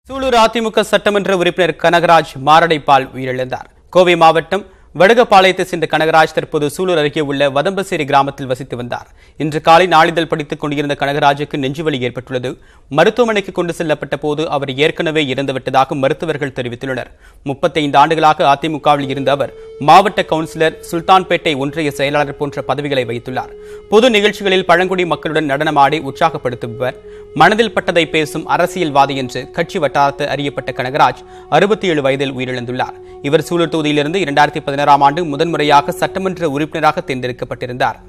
சூலூர் அதிமுக சட்டமன்ற உறுப்பினர் கனகராஜ் மாரடைப்பால் உயிரிழந்தார் கோவை மாவட்டம் வடுகப்பாளையத்தை சேர்ந்த கனகராஜ் தற்போது சூலூர் அருகே உள்ள வதம்பசேரி கிராமத்தில் வசித்து வந்தார் இன்று காலை நாளிதழ் படித்துக் கொண்டிருந்த கனகராஜுக்கு நெஞ்சுவலி ஏற்பட்டுள்ளது மருத்துவமனைக்கு கொண்டு செல்லப்பட்ட போது அவர் ஏற்கனவே இறந்துவிட்டதாக மருத்துவர்கள் தெரிவித்துள்ளனர் முப்பத்தைந்து ஆண்டுகளாக அதிமுகவில் இருந்த அவர் மாவட்ட கவுன்சிலர் சுல்தான்பேட்டை ஒன்றிய செயலாளர் போன்ற பதவிகளை வகித்துள்ளார் பொது நிகழ்ச்சிகளில் பழங்குடி மக்களுடன் நடனமாடி உற்சாகப்படுத்துபவர் மனதில் பட்டதை பேசும் அரசியல்வாதி என்று கட்சி வட்டாரத்தில் அறியப்பட்ட கனகராஜ் அறுபத்தி ஏழு வயதில் உயிரிழந்துள்ளார் இவர் சூலூர் தொகுதியிலிருந்து இரண்டாயிரத்தி பதினாறாம் ஆண்டு முதன்முறையாக சட்டமன்ற உறுப்பினராக தேர்ந்தெடுக்கப்பட்டிருந்தார்